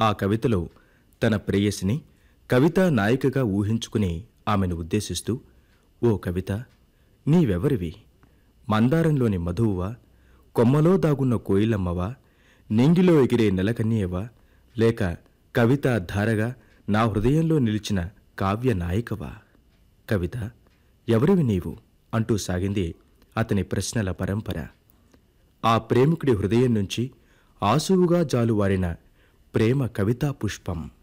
ఆ కవితలో తన ప్రేయసిని కవితా నాయికగా ఊహించుకుని ఆమెను ఉద్దేశిస్తూ ఓ కవిత నీవెవరివి మందారంలోని మధువువా కొమ్మలో దాగున్న కోయిలమ్మవా నింగిలో ఎగిరే నెలకన్యవా లేక కవితా ధారగా నా హృదయంలో నిలిచిన కావ్య నాయికవా కవిత ఎవరివి నీవు అంటూ సాగింది అతని ప్రశ్నల పరంపర ఆ ప్రేమికుడి హృదయం నుంచి ఆసువుగా జాలువారిన ప్రేమ కవితా పుష్పం